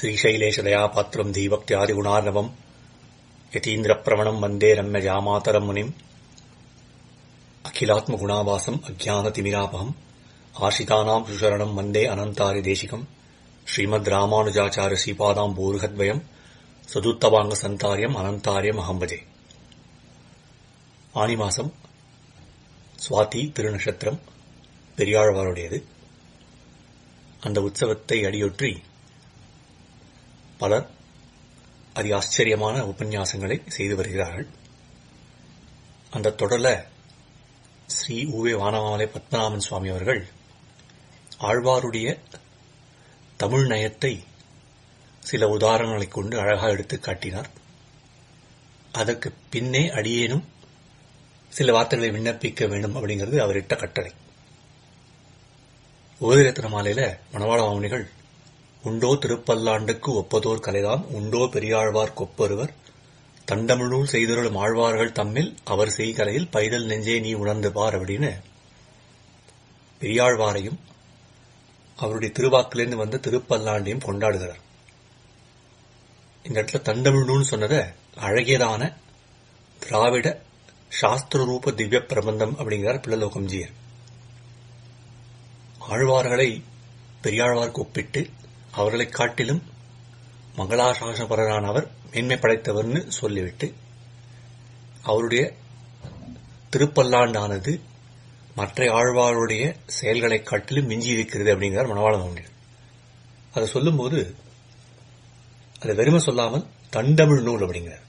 श्रीशैलेशदयापात्रम् धीभक्त्यादिगुणार्णवम् यतीन्द्रप्रवणम् वन्दे रम्यजामातरम् मुनिम् अखिलात्मगुणावासम् अज्ञानतिमिरापहम् आशितानाम् सुशरणम् वन्दे अनन्तारिदेशिकम् श्रीमद् रामानुजाचार्य श्रीपादाम् बोरुहद्वयम् சதுத்தவாங்க அனந்தாரியம் அகம்பஜே ஆனி மாசம் சுவாதி திருநட்சத்திரம் பெரியாழ்வாருடையது அந்த உற்சவத்தை அடியொற்றி பலர் அதி ஆச்சரியமான உபன்யாசங்களை செய்து வருகிறார்கள் அந்த தொடர்ல ஸ்ரீ ஊவே வானமாமலை பத்மநாபன் சுவாமி அவர்கள் ஆழ்வாருடைய தமிழ் நயத்தை சில உதாரணங்களைக் கொண்டு அழகாக எடுத்து காட்டினார் அதற்கு பின்னே அடியேனும் சில வார்த்தைகளை விண்ணப்பிக்க வேண்டும் அப்படிங்கிறது அவரிட்ட கட்டளை உபதிரத்தின மாலையில மணவாள மாமுனிகள் உண்டோ திருப்பல்லாண்டுக்கு ஒப்பதோர் கலைதான் உண்டோ பெரியாழ்வார் கொப்பொருவர் தண்டமிழ்நூல் செய்தொருளும் ஆழ்வார்கள் தம்மில் அவர் செய்கலையில் பைதல் நெஞ்சே நீ உணர்ந்து பார் அப்படின்னு பெரியாழ்வாரையும் அவருடைய திருவாக்கிலிருந்து வந்த திருப்பல்லாண்டையும் கொண்டாடுகிறார் இந்த இடத்துல தண்டமிழ்னு சொன்னத அழகியதான திராவிட சாஸ்திர ரூப திவ்ய பிரபந்தம் அப்படிங்கிறார் பிள்ளலோகம்ஜியர் ஆழ்வார்களை பெரியாழ்வார்க்கு ஒப்பிட்டு அவர்களை காட்டிலும் மங்களாசாசபரரான அவர் மேன்மை படைத்தவர்னு சொல்லிவிட்டு அவருடைய திருப்பல்லாண்டானது மற்ற ஆழ்வாருடைய செயல்களை காட்டிலும் மிஞ்சி இருக்கிறது அப்படிங்கிறார் மணவாள மௌனியர் அதை சொல்லும்போது அதை வெறுமை சொல்லாமல் தண்டமிழ் நூல் அப்படிங்கிறார்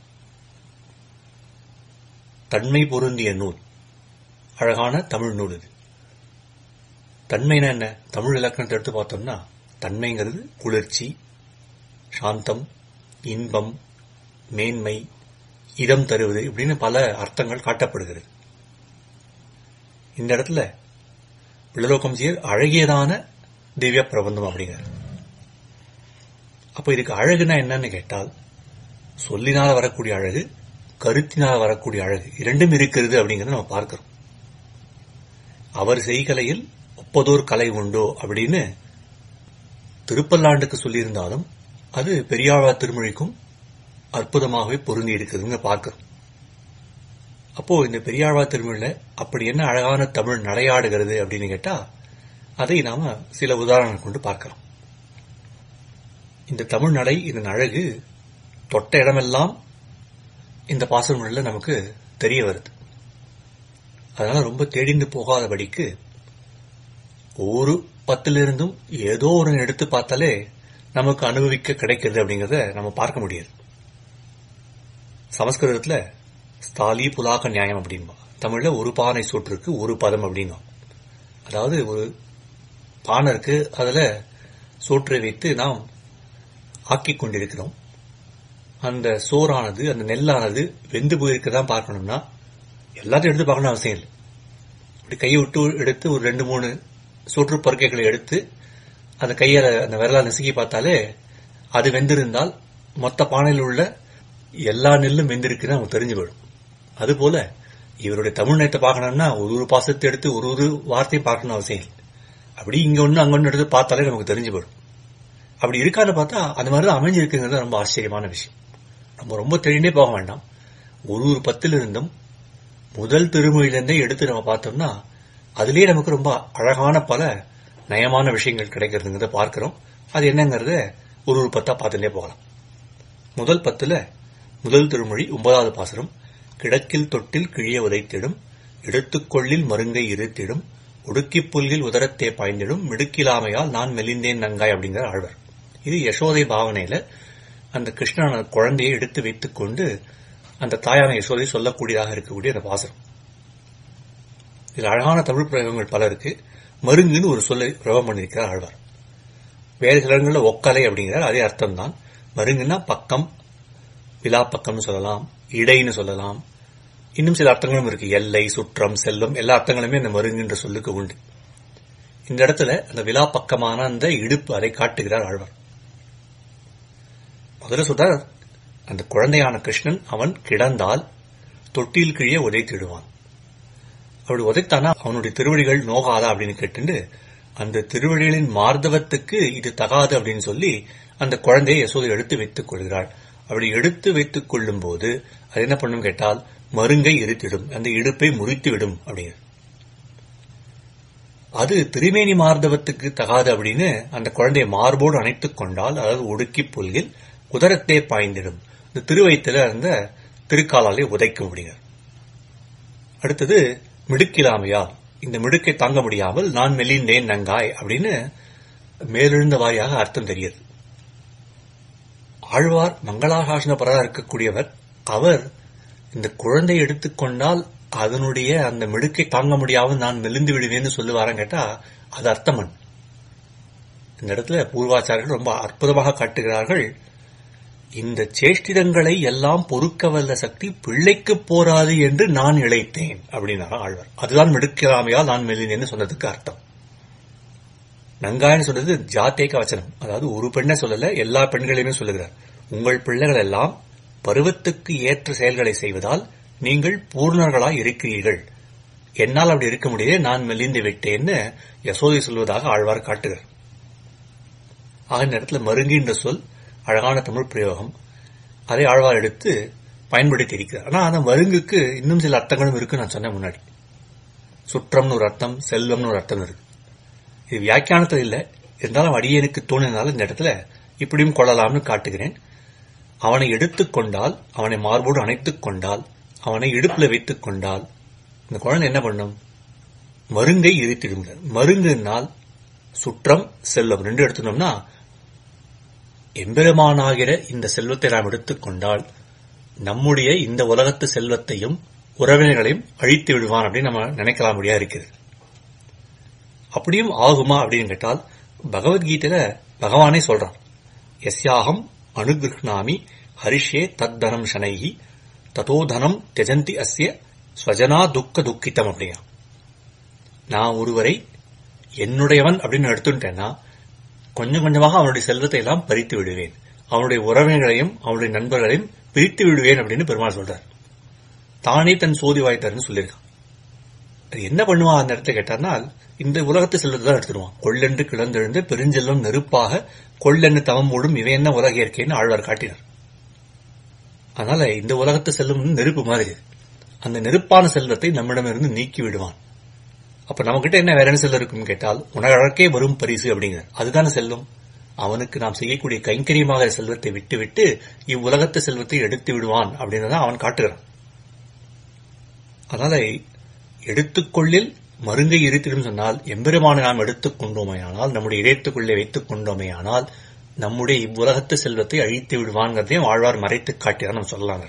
தன்மை பொருந்திய நூல் அழகான தமிழ் நூல் இது தன்மைனா என்ன தமிழ் இலக்கணத்தை எடுத்து பார்த்தோம்னா தன்மைங்கிறது குளிர்ச்சி சாந்தம் இன்பம் மேன்மை இதம் தருவது இப்படின்னு பல அர்த்தங்கள் காட்டப்படுகிறது இந்த இடத்துல விழலோகம்ஜியர் அழகியதான திவ்ய பிரபந்தம் அப்படிங்கிறார் அப்ப இதுக்கு அழகுனா என்னன்னு கேட்டால் சொல்லினால வரக்கூடிய அழகு கருத்தினால் வரக்கூடிய அழகு இரண்டும் இருக்கிறது அப்படிங்கறத நம்ம பார்க்கிறோம் அவர் செய்கலையில் ஒப்பதோர் கலை உண்டோ அப்படின்னு திருப்பல்லாண்டுக்கு சொல்லியிருந்தாலும் அது பெரியாழ்வார் திருமொழிக்கும் அற்புதமாகவே பொருந்தி இருக்குதுங்க பார்க்கிறோம் அப்போ இந்த பெரியாழ்வார் திருமொழியில அப்படி என்ன அழகான தமிழ் நடையாடுகிறது அப்படின்னு கேட்டா அதை நாம சில உதாரணங்கள் கொண்டு பார்க்கிறோம் இந்த தமிழ் நடை இதன் அழகு தொட்ட இடமெல்லாம் இந்த பாசனங்களில் நமக்கு தெரிய வருது அதனால ரொம்ப தேடிந்து போகாதபடிக்கு ஒரு பத்திலிருந்தும் ஏதோ ஒரு எடுத்து பார்த்தாலே நமக்கு அனுபவிக்க கிடைக்கிறது அப்படிங்கறத நம்ம பார்க்க முடியாது சமஸ்கிருதத்துல ஸ்தாலி புலாக நியாயம் அப்படின்பா தமிழ்ல ஒரு பானை சோற்றுக்கு ஒரு பதம் அப்படிங்க அதாவது ஒரு பானை இருக்கு அதுல சோற்றை வைத்து நாம் ஆக்கிக் கொண்டிருக்கிறோம் அந்த சோறானது அந்த நெல்லானது வெந்து போயிருக்கதான் பார்க்கணும்னா எல்லாத்தையும் எடுத்து பார்க்கணும் அவசியம் இல்லை இப்படி கையை விட்டு எடுத்து ஒரு ரெண்டு மூணு சோற்று பருக்கைகளை எடுத்து அந்த கையால அந்த விரலால் நசுக்கி பார்த்தாலே அது வெந்திருந்தால் மொத்த பானையில் உள்ள எல்லா நெல்லும் வெந்திருக்குன்னு நமக்கு தெரிஞ்சு போயிடும் அதுபோல இவருடைய தமிழ் நேயத்தை பார்க்கணும்னா ஒரு ஒரு பாசத்தை எடுத்து ஒரு ஒரு வார்த்தையும் பார்க்கணும் அவசியம் இல்லை அப்படி இங்க ஒண்ணு அங்க ஒண்ணு எடுத்து பார்த்தாலே நமக்கு தெரிஞ்சு போயிடும் அப்படி இருக்கான்னு பார்த்தா அந்த மாதிரி தான் அமைஞ்சிருக்குங்கிறது ரொம்ப ஆச்சரியமான விஷயம் நம்ம ரொம்ப தெளிண்டே போக வேண்டாம் ஒரு ஒரு பத்துல இருந்தும் முதல் திருமொழியிலிருந்தே எடுத்து நம்ம பார்த்தோம்னா அதுலயே நமக்கு ரொம்ப அழகான பல நயமான விஷயங்கள் கிடைக்கிறதுங்கிறத பார்க்கிறோம் அது என்னங்கிறத ஒரு ஒரு பத்தா பார்த்துட்டே போகலாம் முதல் பத்துல முதல் திருமொழி ஒன்பதாவது பாசனம் கிடக்கில் தொட்டில் கிழிய உதைத்திடும் எடுத்துக்கொள்ளில் மருங்கை இருத்திடும் ஒடுக்கிப் புல்கில் உதரத்தே பாய்ந்திடும் மிடுக்கிலாமையால் நான் மெலிந்தேன் நங்காய் அப்படிங்கிற ஆழ்வர் இது யசோதை பாவனையில அந்த கிருஷ்ணன குழந்தையை எடுத்து வைத்துக் கொண்டு அந்த தாயான யசோதை சொல்லக்கூடியதாக இருக்கக்கூடிய அந்த பாசனம் இதில் அழகான தமிழ் பிரயோகங்கள் பல இருக்கு மருங்குன்னு ஒரு சொல்லை பிரயோகம் பண்ணியிருக்கிறார் ஆழ்வார் வேறு சில இடங்களில் ஒக்கலை அப்படிங்கிறார் அதே அர்த்தம் தான் மருங்குன்னா பக்கம் விழா பக்கம்னு சொல்லலாம் இடைன்னு சொல்லலாம் இன்னும் சில அர்த்தங்களும் இருக்கு எல்லை சுற்றம் செல்வம் எல்லா அர்த்தங்களுமே அந்த மருங்குன்ற சொல்லுக்கு உண்டு இந்த இடத்துல அந்த விழா பக்கமான அந்த இடுப்பு அதை காட்டுகிறார் ஆழ்வார் முதல்ல சொல்றார் அந்த குழந்தையான கிருஷ்ணன் அவன் கிடந்தால் தொட்டில் கீழே உதைத்திடுவான் அப்படி உதைத்தானா அவனுடைய திருவடிகள் நோகாதா அப்படின்னு கேட்டு அந்த திருவழிகளின் மார்தவத்துக்கு இது தகாது அப்படின்னு சொல்லி அந்த குழந்தையை யசோதை எடுத்து வைத்துக் கொள்கிறாள் அப்படி எடுத்து வைத்துக் கொள்ளும் போது அது என்ன பண்ணும் கேட்டால் மருங்கை இருத்திடும் அந்த இடுப்பை முறித்து விடும் அப்படிங்கிறது அது திருமேனி மார்தவத்துக்கு தகாது அப்படின்னு அந்த குழந்தையை மார்போடு அணைத்துக் கொண்டால் அதாவது ஒடுக்கி புல்கில் உதரத்தே பாய்ந்திடும் இந்த திருவயத்துல இருந்த திருக்காலாலே உதைக்கும் அப்படிங்க அடுத்தது மிடுக்கிலாமையால் இந்த மிடுக்கை தாங்க முடியாமல் நான் மெலிந்தேன் நங்காய் அப்படின்னு மேலெழுந்த வாரியாக அர்த்தம் தெரியுது ஆழ்வார் மங்களாசாசனபரா இருக்கக்கூடியவர் அவர் இந்த குழந்தை எடுத்துக்கொண்டால் அதனுடைய அந்த மிடுக்கை தாங்க முடியாமல் நான் மெலிந்து விடுவேன்னு சொல்லுவாரன் கேட்டா அது அர்த்தமன் இந்த இடத்துல பூர்வாச்சாரியர்கள் ரொம்ப அற்புதமாக காட்டுகிறார்கள் இந்த சேஷ்டிதங்களை எல்லாம் பொறுக்க வல்ல சக்தி பிள்ளைக்கு போராது என்று நான் இழைத்தேன் அப்படின்னாரா ஆழ்வார் அதுதான் மிடுக்கலாமையால் நான் மெல்லினேன்னு சொன்னதுக்கு அர்த்தம் நங்காயன்னு சொல்றது ஜாத்தேக வச்சனம் அதாவது ஒரு பெண்ணை சொல்லல எல்லா பெண்களையுமே சொல்லுகிறார் உங்கள் பிள்ளைகள் எல்லாம் பருவத்துக்கு ஏற்ற செயல்களை செய்வதால் நீங்கள் பூர்ணர்களாய் இருக்கிறீர்கள் என்னால் அப்படி இருக்க முடியல நான் மெலிந்து விட்டேன்னு யசோதை சொல்வதாக ஆழ்வார் காட்டுகிறார் ஆக இந்த இடத்துல மருங்கின்ற சொல் அழகான தமிழ் பிரயோகம் அதை ஆழ்வார் எடுத்து பயன்படுத்தி இருக்கிறார் ஆனா அந்த மருங்குக்கு இன்னும் சில அர்த்தங்களும் இருக்கு நான் சொன்னேன் முன்னாடி சுற்றம்னு ஒரு அர்த்தம் செல்வம்னு ஒரு அர்த்தம் இருக்கு இது வியாக்கியானத்தில் இல்லை இருந்தாலும் அடியனுக்கு தோணினால இந்த இடத்துல இப்படியும் கொள்ளலாம்னு காட்டுகிறேன் அவனை எடுத்துக்கொண்டால் அவனை மார்போடு அணைத்துக் கொண்டால் அவனை இடுப்புல வைத்துக் கொண்டால் இந்த குழந்தை என்ன பண்ணும் மருங்கை இருத்திடும் மருங்குனால் சுற்றம் செல்வம் ரெண்டு எடுத்துனோம்னா எம்பெருமானாகிற இந்த செல்வத்தை நாம் எடுத்துக்கொண்டால் நம்முடைய இந்த உலகத்து செல்வத்தையும் உறவினர்களையும் அழித்து விடுவான் அப்படின்னு நம்ம நினைக்கலாம் முடியா இருக்கிறது அப்படியும் ஆகுமா அப்படின்னு கேட்டால் பகவத்கீதையில பகவானே சொல்றான் எஸ்யாகம் அனுகிருஷ்ணாமி ஹரிஷே தத்தனம் ஷனைகி ததோதனம் தெஜந்தி அஸ்ய ஸ்வஜனா துக்க துக்கித்தம் அப்படிங்க நான் ஒருவரை என்னுடையவன் அப்படின்னு எடுத்துட்டேன்னா கொஞ்சம் கொஞ்சமாக அவனுடைய செல்வத்தை எல்லாம் பறித்து விடுவேன் அவனுடைய உறவினர்களையும் அவனுடைய நண்பர்களையும் பிரித்து விடுவேன் அப்படின்னு பெருமாள் சொல்றார் தானே தன் சோதி வாய்த்தாருன்னு சொல்லியிருக்கான் அது என்ன பண்ணுவான் அந்த இடத்துல கேட்டார்னால் இந்த உலகத்து செல்வத்தை தான் எடுத்துடுவான் கொள்ளென்று கிளந்தெழுந்த பெருஞ்செல்வம் நெருப்பாக கொள்ளென்று தவம் மூடும் இவை என்ன உலக இயற்கைன்னு ஆழ்வார் காட்டினார் அதனால இந்த உலகத்து செல்வம் நெருப்பு மாதிரி அந்த நெருப்பான செல்வத்தை நம்மிடமிருந்து நீக்கி விடுவான் அப்ப நம்மகிட்ட என்ன வேற என்ன செல்வம் இருக்குன்னு கேட்டால் உணர்க்கே வரும் பரிசு அப்படிங்கிற அதுதானே செல்வம் அவனுக்கு நாம் செய்யக்கூடிய கைங்கரியமாக செல்வத்தை விட்டு விட்டு இவ்வுலகத்து செல்வத்தை எடுத்து விடுவான் அப்படின்னு அவன் காட்டுகிறான் அதனால எடுத்துக்கொள்ளில் மருங்கை இருத்திடும் சொன்னால் எம்பெருமானை நாம் எடுத்துக் கொண்டோமேயானால் நம்முடைய இதயத்துக்குள்ளே வைத்துக் கொண்டோமேயானால் நம்முடைய இவ்வுலகத்து செல்வத்தை அழித்து விடுவான்ங்கிறதையும் ஆழ்வார் மறைத்து காட்டிதான் நம்ம சொல்லலாம்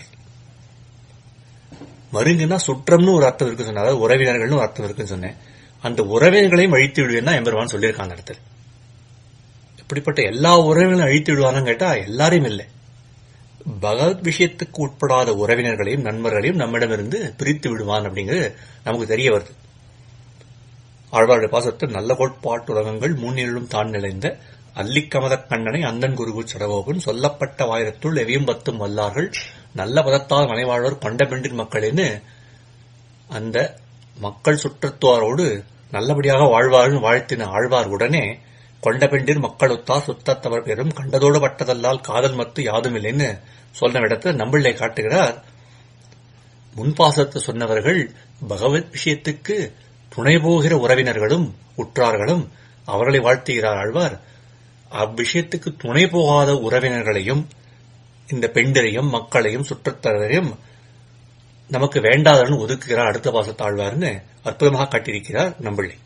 மருங்குன்னா சுற்றம்னு ஒரு அர்த்தம் இருக்கு சொன்ன அதாவது உறவினர்கள்னு ஒரு அர்த்தம் இருக்குன்னு சொன்னேன் அந்த உறவினர்களையும் அழித்து விடுவேன் தான் எம்பெருமான் சொல்லியிருக்காங்க அந்த இடத்துல இப்படிப்பட்ட எல்லா உறவினர்களும் அழித்து விடுவாங்கன்னு கேட்டா எல்லாரையும் இல்லை பகவத் விஷயத்துக்கு உட்படாத உறவினர்களையும் நண்பர்களையும் நம்மிடமிருந்து பிரித்து விடுவான் அப்படிங்கிறது நமக்கு தெரிய வருது ஆழ்வாருடைய பாசத்தில் நல்ல கோட்பாட்டு உலகங்கள் மூன்னிலும் தான் நிலைந்த அல்லிக்கமத கண்ணனை அந்தன் குருகு சடகோபன் சொல்லப்பட்ட வாயிரத்துள் எவையும் பத்தும் வல்லார்கள் நல்ல பதத்தால் மனைவாழ்வர் கொண்ட பெண்டின் மக்களின்னு அந்த மக்கள் சுற்றத்துவாரோடு நல்லபடியாக வாழ்வார்கள் வாழ்த்தின ஆழ்வார் உடனே கொண்ட பெண்டின் மக்களுத்தார் சுத்தத்தவர் பெரும் கண்டதோடு பட்டதல்லால் காதல் மத்து யாதும் இல்லைன்னு சொன்ன இடத்துல நம்பிள்ளை காட்டுகிறார் முன்பாசத்தை சொன்னவர்கள் பகவத் விஷயத்துக்கு துணை போகிற உறவினர்களும் உற்றார்களும் அவர்களை வாழ்த்துகிறார் ஆழ்வார் அவ்விஷயத்துக்கு துணை போகாத உறவினர்களையும் இந்த பெண்டரையும் மக்களையும் சுற்றத்தரையும் நமக்கு வேண்டாதவன் ஒதுக்குகிறார் அடுத்த பாசத்தாழ்வார்னு அற்புதமாக காட்டியிருக்கிறார் நம்பிள்ளை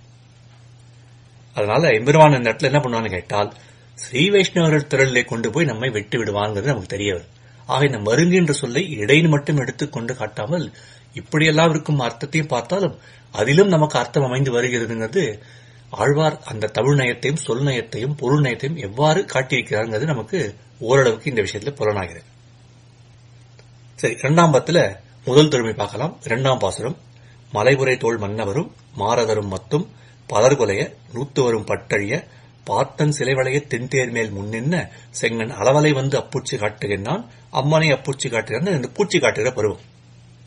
அதனால எம்பெருமான் இந்த இடத்துல என்ன பண்ணுவான்னு கேட்டால் ஸ்ரீ வைஷ்ணவர்கள் திரளிலே கொண்டு போய் நம்மை வெட்டு விடுவாங்கிறது நமக்கு தெரிய வரும் ஆக இந்த மருங்கு என்ற சொல்லை இடையில் மட்டும் எடுத்துக்கொண்டு காட்டாமல் இப்படியெல்லாம் இருக்கும் அர்த்தத்தையும் பார்த்தாலும் அதிலும் நமக்கு அர்த்தம் அமைந்து வருகிறதுங்கிறது ஆழ்வார் அந்த தமிழ் நயத்தையும் சொல் நயத்தையும் பொருள் நயத்தையும் எவ்வாறு காட்டியிருக்கிறாங்கிறது நமக்கு ஓரளவுக்கு இந்த விஷயத்துல புலனாகிறது சரி இரண்டாம் பத்துல முதல் திரும்பி பார்க்கலாம் இரண்டாம் பாசுரம் மலைபுரை தோல் மன்னவரும் மாரதரும் மத்தும் பலர்கொலைய நூத்து வரும் பட்டழிய பார்த்தன் சிலைவளைய தென்தேர் மேல் முன்னின்ன செங்கன் அளவலை வந்து அப்பூச்சி காட்டுகின்றான் அம்மனை அப்பூச்சி காட்டுகிறான் இந்த பூச்சி காட்டுகிற பருவம்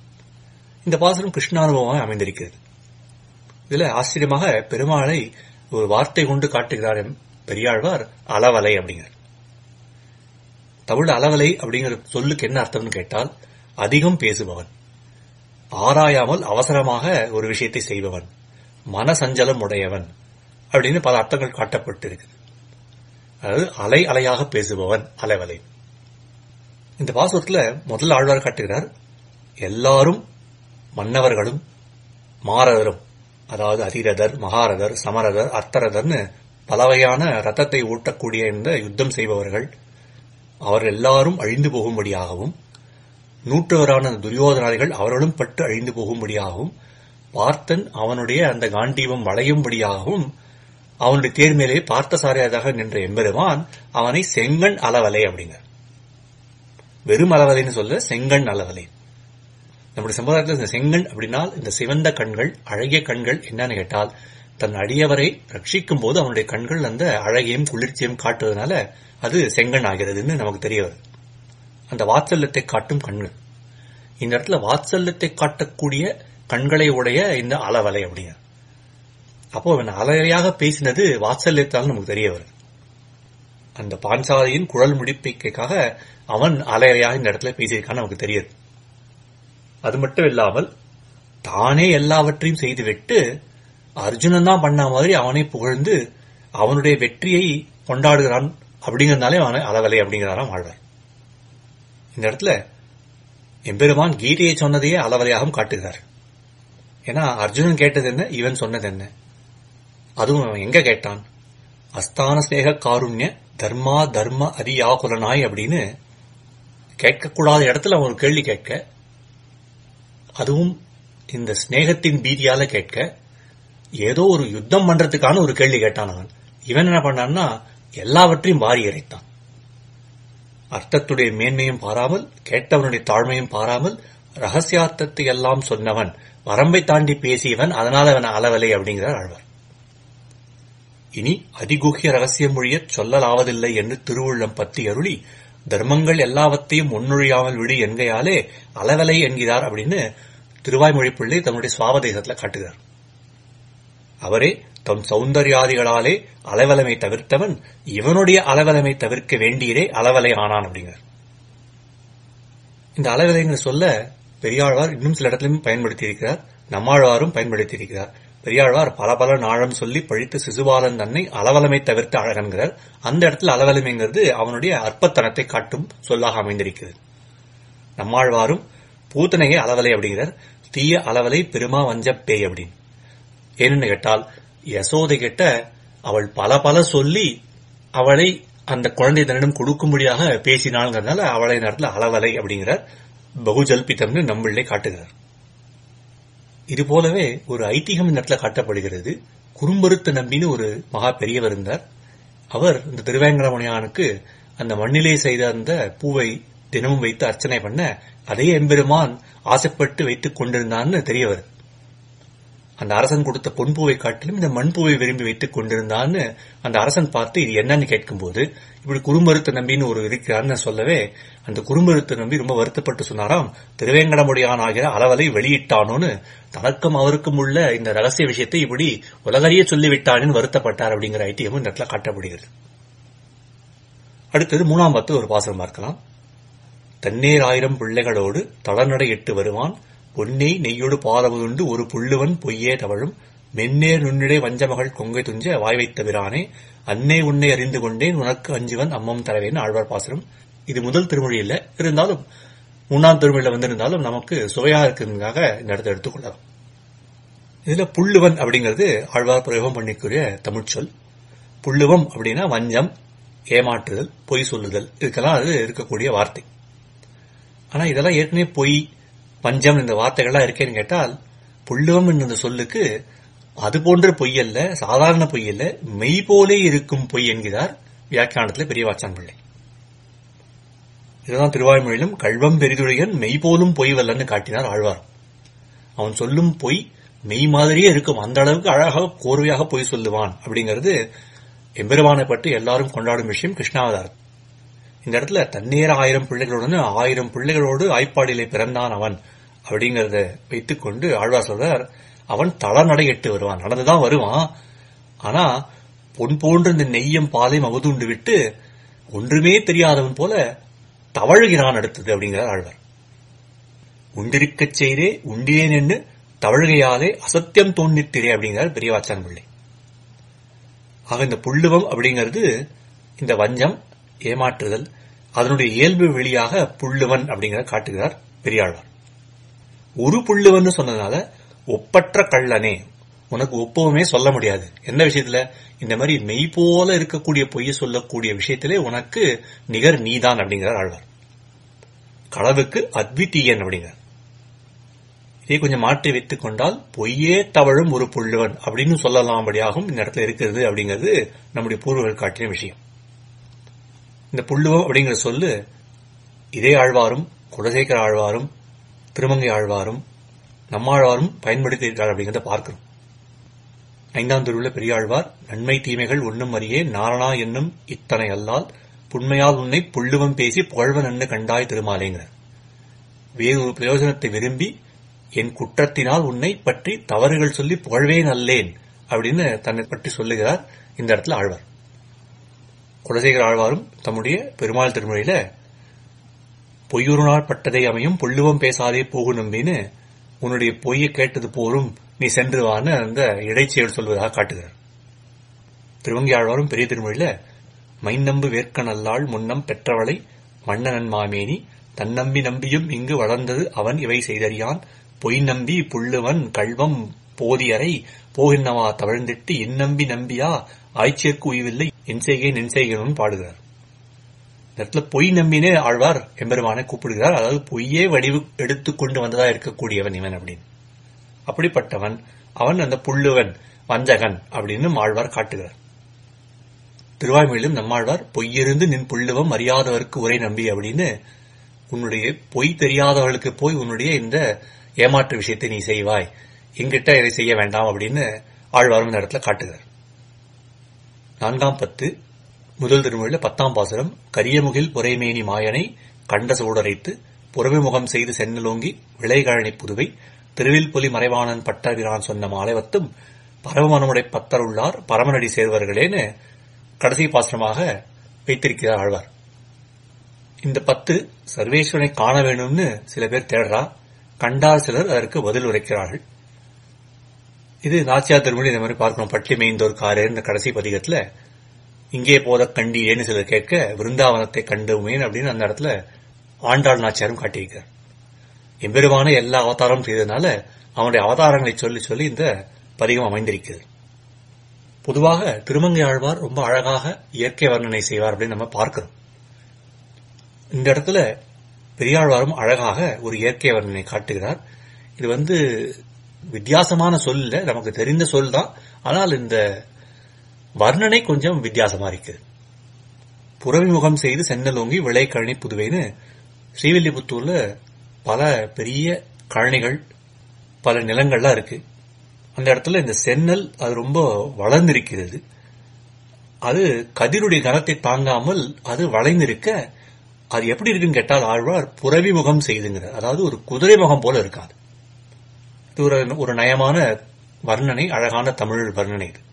இந்த பாசுரம் கிருஷ்ணானுபவமாக அமைந்திருக்கிறது இதுல ஆச்சரியமாக பெருமாளை ஒரு வார்த்தை கொண்டு காட்டுகிறார் எம் பெரியாழ்வார் அளவலை அப்படிங்கிறார் தமிழ் அளவலை அப்படிங்கிற சொல்லுக்கு என்ன அர்த்தம்னு கேட்டால் அதிகம் பேசுபவன் ஆராயாமல் அவசரமாக ஒரு விஷயத்தை செய்பவன் மனசஞ்சலம் உடையவன் அப்படின்னு பல அர்த்தங்கள் காட்டப்பட்டிருக்கு அதாவது அலை அலையாக பேசுபவன் அலைவலை இந்த பாசுரத்துல முதல் ஆழ்வார் காட்டுகிறார் எல்லாரும் மன்னவர்களும் மாரதரும் அதாவது அதிரதர் மகாரதர் சமரதர் அர்த்தரதர்னு பலவையான ரத்தத்தை ஊட்டக்கூடிய இந்த யுத்தம் செய்பவர்கள் அவர் எல்லாரும் அழிந்து போகும்படியாகவும் நூற்றவரான துரியோதனாதிகள் அவர்களும் பட்டு அழிந்து போகும்படியாகவும் பார்த்தன் அவனுடைய அந்த காண்டீபம் வளையும்படியாகவும் அவனுடைய தேர் மேலே பார்த்தசாரியாக நின்ற எம்பெருமான் அவனை செங்கண் அளவலை அப்படிங்க வெறும் அளவலைன்னு சொல்ல செங்கண் அளவலை நம்முடைய சம்பிரதாயத்தில் இந்த செங்கண் அப்படின்னா இந்த சிவந்த கண்கள் அழகிய கண்கள் என்னன்னு கேட்டால் தன் அடியவரை ரட்சிக்கும் போது அவனுடைய கண்கள் அந்த அழகையும் குளிர்ச்சியும் காட்டுவதனால அது செங்கண் ஆகிறதுன்னு நமக்கு தெரிய வருது அந்த வாத்சல்யத்தை காட்டும் கண்கள் இந்த இடத்துல வாத்சல்யத்தை காட்டக்கூடிய கண்களை உடைய இந்த அளவலை அப்படிங்க அப்போ அவன் அலையாக பேசினது வாத்சல்யத்தால் நமக்கு தெரிய வருது அந்த பாஞ்சாலியின் குழல் முடிப்பிக்கைக்காக அவன் அலையாக இந்த இடத்துல பேசியிருக்கான்னு நமக்கு தெரியுது அது மட்டும் இல்லாமல் தானே எல்லாவற்றையும் செய்துவிட்டு அர்ஜுனன் தான் பண்ண மாதிரி அவனை புகழ்ந்து அவனுடைய வெற்றியை கொண்டாடுகிறான் அப்படிங்கறதுனாலே அவனை அளவலை அப்படிங்கிறாராம் ஆழ்வார் இந்த இடத்துல எம்பெருமான் கீதையை சொன்னதையே அளவலையாகவும் காட்டுகிறார் ஏன்னா அர்ஜுனன் கேட்டது என்ன இவன் சொன்னது என்ன அதுவும் அவன் எங்க கேட்டான் அஸ்தான ஸ்நேக காருண்ய தர்மா தர்ம அரியாகுலனாய் அப்படின்னு கேட்கக்கூடாத இடத்துல அவன் ஒரு கேள்வி கேட்க அதுவும் இந்த ஸ்நேகத்தின் பீதியால கேட்க ஏதோ ஒரு யுத்தம் பண்றதுக்கான ஒரு கேள்வி கேட்டான் அவன் இவன் என்ன பண்ணான்னா எல்லாவற்றையும் வாரி இறைத்தான் அர்த்தத்துடைய மேன்மையும் பாராமல் கேட்டவனுடைய தாழ்மையும் பாராமல் ரகசியார்த்தத்தை எல்லாம் சொன்னவன் வரம்பை தாண்டி பேசியவன் அதனால அவன் அளவலை அப்படிங்கிறார் ஆழ்வார் இனி அதிகுகிய ரகசியம் மொழியச் சொல்லலாவதில்லை என்று திருவுள்ளம் பத்தி அருளி தர்மங்கள் எல்லாவற்றையும் முன்னொழியாமல் விடு என்கையாலே அளவலை என்கிறார் அப்படின்னு திருவாய்மொழி பிள்ளை தன்னுடைய சுவாவதேசத்துல காட்டுகிறார் அவரே தம் சௌந்தர்யாதிகளாலே அளவலமை தவிர்த்தவன் இவனுடைய அளவலமை தவிர்க்க வேண்டியதே அளவலை ஆனான் அப்படிங்கிறார் இந்த அளவலைங்கிற சொல்ல பெரியாழ்வார் இன்னும் சில இடத்திலும் பயன்படுத்தி இருக்கிறார் நம்மாழ்வாரும் பயன்படுத்தி இருக்கிறார் பெரியாழ்வார் பல பல நாழம் சொல்லி பழித்த சிசுபாலன் தன்னை அளவலமை தவிர்த்து அழகன்கிறார் அந்த இடத்துல அளவலமைங்கிறது அவனுடைய அற்பத்தனத்தை காட்டும் சொல்லாக அமைந்திருக்கிறது நம்மாழ்வாரும் பூத்தனையை அளவலை அப்படிங்கிறார் தீய அளவலை பெருமா வஞ்ச பேய் அப்படின்னு ஏன்னு கேட்டால் யசோதை கிட்ட அவள் பல பல சொல்லி அவளை அந்த குழந்தை தன்னிடம் கொடுக்கும்படியாக பேசினாள்ங்கிறதுனால அவளை நேரத்தில் அளவலை அப்படிங்கிறார் பகுஜல்பித்தம்னு நம்மளே காட்டுகிறார் இது போலவே ஒரு ஐதீகம் இந்த இடத்துல காட்டப்படுகிறது குறும்பருத்த நம்பின்னு ஒரு மகா பெரியவர் இருந்தார் அவர் இந்த திருவேங்கடமுனியானுக்கு அந்த மண்ணிலே செய்த அந்த பூவை தினமும் வைத்து அர்ச்சனை பண்ண அதே எம்பெருமான் ஆசைப்பட்டு வைத்துக் கொண்டிருந்தான்னு தெரிய வருது அந்த அரசன் கொடுத்த பொன்பூவை காட்டிலும் இந்த மண்பூவை விரும்பி வைத்துக் கொண்டிருந்தான்னு அந்த அரசன் பார்த்து இது என்னன்னு கேட்கும்போது இப்படி குறும்பருத்த நம்பின்னு ஒரு இருக்கிறான்னு சொல்லவே அந்த குறும்பருத்த நம்பி ரொம்ப வருத்தப்பட்டு சொன்னாராம் திருவேங்கடமுடியான் ஆகிற அளவலை வெளியிட்டானோன்னு தனக்கும் அவருக்கும் உள்ள இந்த ரகசிய விஷயத்தை இப்படி உலகறிய சொல்லிவிட்டான்னு வருத்தப்பட்டார் அப்படிங்கிற ஐட்டியமும் இந்த இடத்துல காட்டப்படுகிறது அடுத்தது மூணாம் பத்து ஒரு பாசனம் பார்க்கலாம் தன்னேர் ஆயிரம் பிள்ளைகளோடு தளநடை எட்டு வருவான் பொன்னே நெய்யோடு பாதமுதுண்டு ஒரு புள்ளுவன் பொய்யே தவழும் மென்னேர் நுண்ணிடை வஞ்சமகள் கொங்கை துஞ்ச வாய் வைத்த பிரானே அன்னே உன்னை அறிந்து கொண்டேன் உனக்கு அஞ்சுவன் அம்மம் தரவேன்னு ஆழ்வார் பாசனம் இது முதல் திருமொழி இல்ல இருந்தாலும் மூணாம் திருமொழியில வந்திருந்தாலும் நமக்கு சுவையா இருக்கிறதுக்காக இந்த இடத்தை எடுத்துக்கொள்ளலாம் இதுல புள்ளுவன் அப்படிங்கிறது ஆழ்வார் பிரயோகம் பண்ணிக்கூடிய தமிழ்ச்சொல் புள்ளுவம் அப்படின்னா வஞ்சம் ஏமாற்றுதல் பொய் சொல்லுதல் இதுக்கெல்லாம் அது இருக்கக்கூடிய வார்த்தை ஆனா இதெல்லாம் ஏற்கனவே பொய் பஞ்சம் இந்த வார்த்தைகள்லாம் இருக்கேன்னு கேட்டால் புள்ளுவம் என்ற சொல்லுக்கு அது போன்ற பொய் அல்ல சாதாரண பொய் அல்ல மெய் போலே இருக்கும் பொய் என்கிறார் வியாக்கியானத்தில் பெரியவாச்சான் பிள்ளை இதுதான் திருவாய்மொழியிலும் கல்வம் பெரிதுடையன் மெய் போலும் பொய் வல்லன்னு காட்டினார் ஆழ்வார் அவன் சொல்லும் பொய் மெய் மாதிரியே இருக்கும் அந்த அளவுக்கு அழகாக கோர்வையாக பொய் சொல்லுவான் அப்படிங்கிறது எம்பெருமானை பற்றி எல்லாரும் கொண்டாடும் விஷயம் கிருஷ்ணாவதாரம் இந்த இடத்துல தண்ணீர் ஆயிரம் பிள்ளைகளுடன் ஆயிரம் பிள்ளைகளோடு ஆய்ப்பாடியிலே பிறந்தான் அவன் அப்படிங்கறத வைத்துக்கொண்டு ஆழ்வார் சொல்றார் அவன் தளநடை எட்டு வருவான் நடந்துதான் வருவான் ஆனா பொன் போன்ற இந்த நெய்யும் பாலையும் அவதுண்டு விட்டு ஒன்றுமே தெரியாதவன் போல தவழுகிறான் அடுத்தது அப்படிங்கிறார் ஆழ்வார் உண்டிருக்கச் செய்தே உண்டியேன் என்று தவழ்கையாலே அசத்தியம் தோன்றித்திரே அப்படிங்கிறார் பெரியவாச்சான் பிள்ளை ஆக இந்த புள்ளுவம் அப்படிங்கிறது இந்த வஞ்சம் ஏமாற்றுதல் அதனுடைய இயல்பு வெளியாக புள்ளுவன் அப்படிங்கிற காட்டுகிறார் பெரியாழ்வார் ஒரு புள்ளுவன் சொன்னதுனால ஒப்பற்ற கள்ளனே உனக்கு ஒப்பவுமே சொல்ல முடியாது என்ன விஷயத்துல இந்த மாதிரி மெய் போல இருக்கக்கூடிய பொய்யை சொல்லக்கூடிய விஷயத்திலே உனக்கு நிகர் நீதான் அப்படிங்கிறார் ஆழ்வார் களவுக்கு அத்வித்தீயன் அப்படிங்கிறார் இதை கொஞ்சம் மாற்றி வைத்துக் கொண்டால் பொய்யே தவழும் ஒரு புள்ளுவன் அப்படின்னு சொல்லலாம்படியாகவும் இந்த இடத்துல இருக்கிறது அப்படிங்கிறது நம்முடைய பூர்வர்கள் காட்டின விஷயம் இந்த புள்ளுவம் அப்படிங்கிற சொல்லு இதே ஆழ்வாரும் குலசேகர ஆழ்வாரும் திருமங்கை ஆழ்வாரும் நம்மாழ்வாரும் பயன்படுத்தியிருக்கிறார் அப்படிங்கிறத பார்க்கிறோம் ஐந்தாம் திருவுள்ள பெரியாழ்வார் நன்மை தீமைகள் ஒன்னும் அறியே நாரணா என்னும் இத்தனை அல்லால் புண்மையால் உன்னை புள்ளுவம் பேசி புகழ்வன் என்று கண்டாய் திருமாலேங்கிறார் வேறொரு பிரயோஜனத்தை விரும்பி என் குற்றத்தினால் உன்னை பற்றி தவறுகள் சொல்லி புகழ்வேன் அல்லேன் அப்படின்னு தன்னை பற்றி சொல்லுகிறார் இந்த இடத்துல ஆழ்வார் குலசேகர ஆழ்வாரும் தம்முடைய பெருமாள் திருமொழியில பொய்யொரு நாள் பட்டதை அமையும் புள்ளுவம் பேசாதே போகும் நம்பின்னு உன்னுடைய பொய்யை கேட்டது போரும் நீ சென்று வான்னு அந்த இடைச்செயல் சொல்வதாக காட்டுகிறார் திருவங்கி ஆழ்வாரும் பெரிய திருமொழியில மைநம்பு வேர்க்க நல்லாள் முன்னம் பெற்றவளை மன்னனன் மாமேனி தன்னம்பி நம்பியும் இங்கு வளர்ந்தது அவன் இவை செய்தறியான் பொய் நம்பி புள்ளுவன் கள்வம் போதியரை போகின்றவா தவழ்ந்திட்டு இன்னம்பி நம்பியா ஆய்ச்சியற்கு உய்வில்லை என் செய்கேன் என் செய்கேன் பாடுகிறார் இந்த இடத்துல பொய் நம்பினே ஆழ்வார் எம்பெருமானை கூப்பிடுகிறார் அதாவது பொய்யே வடிவு எடுத்துக்கொண்டு வந்ததா இருக்கக்கூடியவன் இவன் அப்படின்னு அப்படிப்பட்டவன் அவன் அந்த புள்ளுவன் வஞ்சகன் அப்படின்னு ஆழ்வார் காட்டுகிறார் திருவாய்மொழியிலும் நம்மாழ்வார் பொய்யிருந்து நின் புள்ளுவம் அறியாதவருக்கு உரை நம்பி அப்படின்னு உன்னுடைய பொய் தெரியாதவர்களுக்கு போய் உன்னுடைய இந்த ஏமாற்று விஷயத்தை நீ செய்வாய் எங்கிட்ட இதை செய்ய வேண்டாம் அப்படின்னு ஆழ்வாரும் இந்த இடத்துல காட்டுகிறார் நான்காம் பத்து முதல் திருமொழியில பத்தாம் பாசுரம் கரியமுகில் பொறைமேனி மாயனை கண்ட சூடரைத்து புறவிமுகம் செய்து சென்னலோங்கி விளைகழனி புதுவை திருவில்பொலி மறைவாணன் பட்டபிரான் சொன்ன மாலைவத்தும் பரமமனமுடை பத்தருள்ளார் பரமனடி சேர்வர்களேன்னு கடைசி பாசுரமாக வைத்திருக்கிறார் ஆழ்வார் இந்த பத்து சர்வேஸ்வரனை காண வேணும்னு சில பேர் தேடுறா கண்டார் சிலர் அதற்கு பதில் உரைக்கிறார்கள் இது நாச்சியார் திருமொழி இந்த மாதிரி பார்க்கணும் பட்டி மேய்ந்தோர் காரே இந்த கடைசி பதிகத்துல இங்கே போத கண்டீரேன்னு சிலர் கேட்க விருந்தாவனத்தை கண்டுமேன் அப்படின்னு அந்த இடத்துல ஆண்டாள் நாச்சியாரும் காட்டியிருக்கார் எம்பெருமான எல்லா அவதாரம் செய்ததுனால அவனுடைய அவதாரங்களை சொல்லி சொல்லி இந்த பதிகம் அமைந்திருக்கிறது பொதுவாக திருமங்கை ஆழ்வார் ரொம்ப அழகாக இயற்கை வர்ணனை செய்வார் அப்படின்னு நம்ம பார்க்கிறோம் இந்த இடத்துல பெரியாழ்வாரும் அழகாக ஒரு இயற்கை வர்ணனை காட்டுகிறார் இது வந்து வித்தியாசமான சொல் இல்ல நமக்கு தெரிந்த சொல் தான் ஆனால் இந்த வர்ணனை கொஞ்சம் வித்தியாசமா இருக்கு புறவிமுகம் செய்து சென்னலோங்கி விளை கழனி புதுவைன்னு ஸ்ரீவில்லிபுத்தூர்ல பல பெரிய கழனிகள் பல நிலங்கள்லாம் இருக்கு அந்த இடத்துல இந்த சென்னல் அது ரொம்ப வளர்ந்திருக்கிறது அது கதிருடைய கனத்தை தாங்காமல் அது வளைந்திருக்க அது எப்படி இருக்குன்னு கேட்டால் ஆழ்வார் புறவி முகம் செய்துங்கிறார் அதாவது ஒரு குதிரை முகம் போல இருக்காது இது ஒரு ஒரு நயமான வர்ணனை அழகான தமிழ் வர்ணனை இது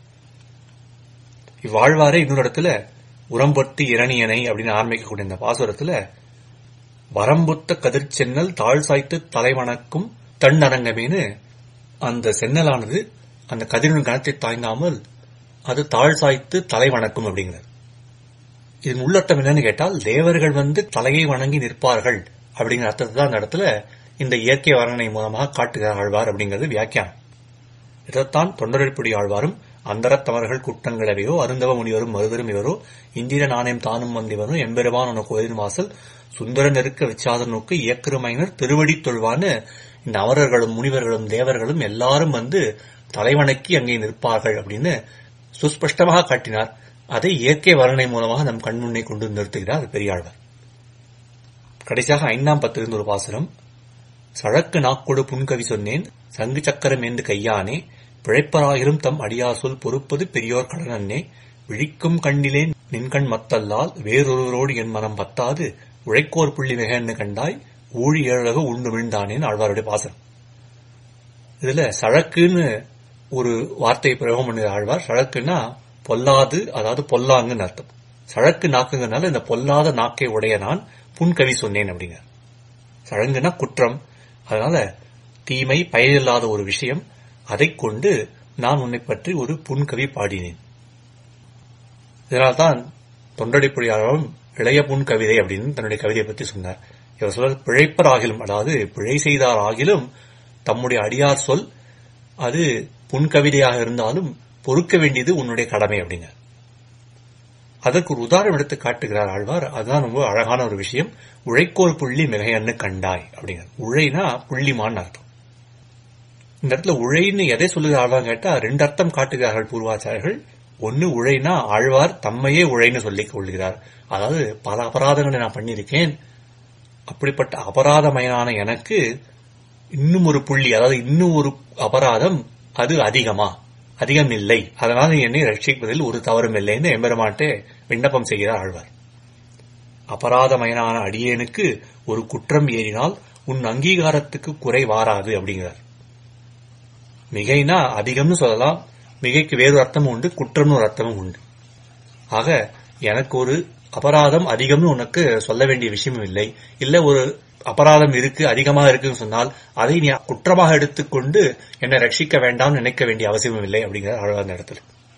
இவ்வாழ்வாரே இன்னொரு இடத்துல உரம்பொட்டு இரணியனை அப்படின்னு ஆரம்பிக்கக்கூடிய இந்த பாசுரத்துல வரம்புத்த கதிர் சென்னல் தாழ் சாய்த்து தலைவணக்கும் தன் அரங்கமேனு அந்த சென்னலானது அந்த கதிரின் கணத்தை தாய்ந்தாமல் அது தாழ் சாய்த்து தலை வணக்கும் அப்படிங்கிறது இதன் உள்ளர்த்தம் என்னன்னு கேட்டால் தேவர்கள் வந்து தலையை வணங்கி நிற்பார்கள் அப்படிங்கிற அர்த்தத்தை தான் அந்த இடத்துல இந்த இயற்கை வர்ணனை மூலமாக காட்டுகிறார் ஆழ்வார் அப்படிங்கிறது வியாக்கியானம் இதைத்தான் தொண்டரிப்புடி ஆழ்வாரும் அந்தரத்தமர்கள் குற்றங்களவையோ அருந்தவ முனிவரும் மருதரும் இவரோ இந்திர நாணயம் தானும் வந்திவரும் எம்பெருவான் உனக்கு கோயில் வாசல் சுந்தர நெருக்க விச்சாத நோக்கு இயக்கிருமையினர் திருவடி தொழ்வான்னு இந்த அமரர்களும் முனிவர்களும் தேவர்களும் எல்லாரும் வந்து தலைவணக்கி அங்கே நிற்பார்கள் அப்படின்னு சுஸ்பஷ்டமாக காட்டினார் அதை இயற்கை வர்ணனை மூலமாக நம் கண்முன்னே கொண்டு நிறுத்துகிறார் பெரியாழ்வார் கடைசியாக ஐந்தாம் பத்திலிருந்து ஒரு பாசுரம் சழக்கு நாக்கொடு புன்கவி சொன்னேன் சங்கு சக்கரம் என்று கையானே பிழைப்பராயிரும் தம் அடியார் சொல் பொறுப்பது பெரியோர் கடனன்னே விழிக்கும் கண்ணிலேன் நின்கண் மத்தல்லால் வேறொருவரோடு என் மனம் பத்தாது உழைக்கோர் புள்ளி மிகன்னு கண்டாய் ஊழி ஏழக உண்டு விழுந்தானேன்னு ஆழ்வாருடைய பாசனம் இதுல சழக்குன்னு ஒரு வார்த்தையை பிரயோகம் பண்ணுகிற ஆழ்வார் சழக்குன்னா பொல்லாது அதாவது பொல்லாங்குன்னு அர்த்தம் சழக்கு நாக்குங்கிறனால இந்த பொல்லாத நாக்கை உடைய நான் புன்கவி சொன்னேன் அப்படிங்க சழங்குனா குற்றம் அதனால தீமை பயனில்லாத ஒரு விஷயம் அதைக் கொண்டு நான் உன்னை பற்றி ஒரு புன்கவி பாடினேன் இதனால்தான் தொண்டடிப்புழியாளரும் இளைய புன் கவிதை அப்படின்னு தன்னுடைய கவிதையை பற்றி சொன்னார் இவர் சொல்ற பிழைப்பர் ஆகிலும் அதாவது பிழை செய்தார் ஆகிலும் தம்முடைய அடியார் சொல் அது புன்கவிதையாக இருந்தாலும் பொறுக்க வேண்டியது உன்னுடைய கடமை அப்படிங்க அதற்கு ஒரு உதாரணம் எடுத்து காட்டுகிறார் ஆழ்வார் அதுதான் ரொம்ப அழகான ஒரு விஷயம் உழைக்கோர் புள்ளி மிகையன்னு கண்டாய் அப்படிங்க உழைனா புள்ளிமான்னு அர்த்தம் இந்த இடத்துல உழைன்னு எதை சொல்லுகிறார்கள் கேட்டா ரெண்டு அர்த்தம் காட்டுகிறார்கள் பூர்வாச்சாரர்கள் ஒன்னு உழைனா ஆழ்வார் தம்மையே உழைன்னு சொல்லிக் கொள்கிறார் அதாவது பல அபராதங்களை நான் பண்ணியிருக்கேன் அப்படிப்பட்ட அபராதமயனான எனக்கு இன்னும் ஒரு புள்ளி அதாவது இன்னும் ஒரு அபராதம் அது அதிகமா அதிகம் இல்லை அதனால் என்னை ரட்சிப்பதில் ஒரு தவறும் இல்லைன்னு எம்பெருமான்ட்டே விண்ணப்பம் செய்கிறார் ஆழ்வார் அபராதமயனான அடியேனுக்கு ஒரு குற்றம் ஏறினால் உன் அங்கீகாரத்துக்கு குறை வாராது அப்படிங்கிறார் மிகைனா அதிகம்னு சொல்லலாம் மிகைக்கு வேறு அர்த்தமும் உண்டு குற்றம்னு ஒரு அர்த்தமும் உண்டு ஆக எனக்கு ஒரு அபராதம் அதிகம்னு உனக்கு சொல்ல வேண்டிய விஷயமும் இல்லை இல்ல ஒரு அபராதம் இருக்கு அதிகமா இருக்குன்னு சொன்னால் அதை நீ குற்றமாக எடுத்துக்கொண்டு என்னை ரட்சிக்க வேண்டாம் நினைக்க வேண்டிய அவசியமும் இல்லை அப்படிங்கிற அழகான இடத்துல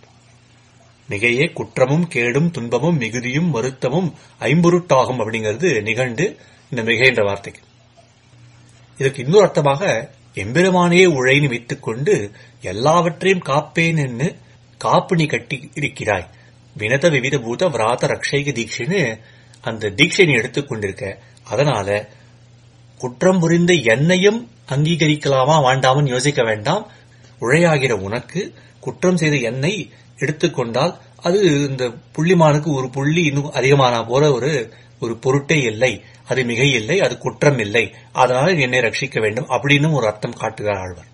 மிகையே குற்றமும் கேடும் துன்பமும் மிகுதியும் வருத்தமும் ஐம்பொருட்டாகும் அப்படிங்கிறது நிகழ்ந்து இந்த மிகை என்ற வார்த்தைக்கு இதற்கு இன்னொரு அர்த்தமாக எம்பெருமானையே உழைன்னு வைத்துக் கொண்டு எல்லாவற்றையும் காப்பேன் என்று காப்பு நீ கட்டி இருக்கிறாய் வினத விவித பூத விராத ரக்ஷைக தீட்சைன்னு அந்த தீட்சை நீ எடுத்துக் கொண்டிருக்க அதனால குற்றம் புரிந்த என்னையும் அங்கீகரிக்கலாமா வேண்டாமன்னு யோசிக்க வேண்டாம் உழையாகிற உனக்கு குற்றம் செய்த என்னை எடுத்துக்கொண்டால் அது இந்த புள்ளிமானுக்கு ஒரு புள்ளி இன்னும் அதிகமான போல ஒரு ஒரு பொருட்டே இல்லை அது மிகை இல்லை அது குற்றம் இல்லை அதனால என்னை ரட்சிக்க வேண்டும் அப்படின்னு ஒரு அர்த்தம் காட்டுகிறார் ஆழ்வார்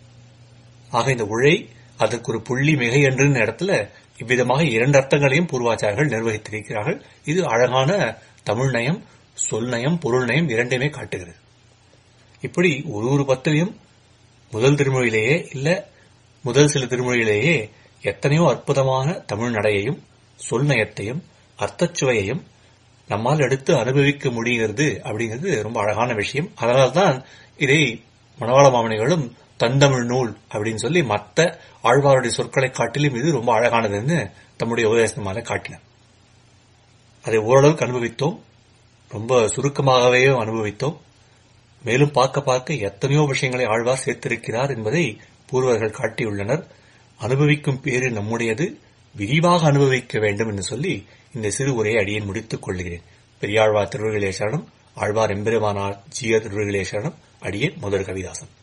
ஆக இந்த உழை அதற்கு ஒரு புள்ளி மிகை என்று இடத்துல இவ்விதமாக இரண்டு அர்த்தங்களையும் பூர்வாச்சாரர்கள் நிர்வகித்திருக்கிறார்கள் இது அழகான தமிழ் நயம் சொல் நயம் பொருள் நயம் இரண்டையுமே காட்டுகிறது இப்படி ஒரு ஒரு பத்திலையும் முதல் திருமொழியிலேயே இல்ல முதல் சில திருமொழியிலேயே எத்தனையோ அற்புதமான தமிழ் நடையையும் சொல் நயத்தையும் அர்த்தச்சுவையையும் நம்மால் எடுத்து அனுபவிக்க முடிகிறது அப்படிங்கிறது ரொம்ப அழகான விஷயம் அதனால்தான் இதை மணவாள மாமனிகளும் தந்தமிழ் நூல் அப்படின்னு சொல்லி மற்ற ஆழ்வாருடைய சொற்களை காட்டிலும் இது ரொம்ப அழகானதுன்னு தம்முடைய உபதேசமால காட்டினார் அதை ஓரளவுக்கு அனுபவித்தோம் ரொம்ப சுருக்கமாகவே அனுபவித்தோம் மேலும் பார்க்க பார்க்க எத்தனையோ விஷயங்களை ஆழ்வார் சேர்த்திருக்கிறார் என்பதை பூர்வர்கள் காட்டியுள்ளனர் அனுபவிக்கும் பேரு நம்முடையது விரிவாக அனுபவிக்க வேண்டும் என்று சொல்லி இந்த சிறு உரையை அடியேன் முடித்துக் கொள்கிறேன் பெரியாழ்வார் திருவர்களே சரணம் ஆழ்வார் எம்பெருமானார் ஜிய திருவர்களே சரணம் அடியேன் முதல் கவிதாசன்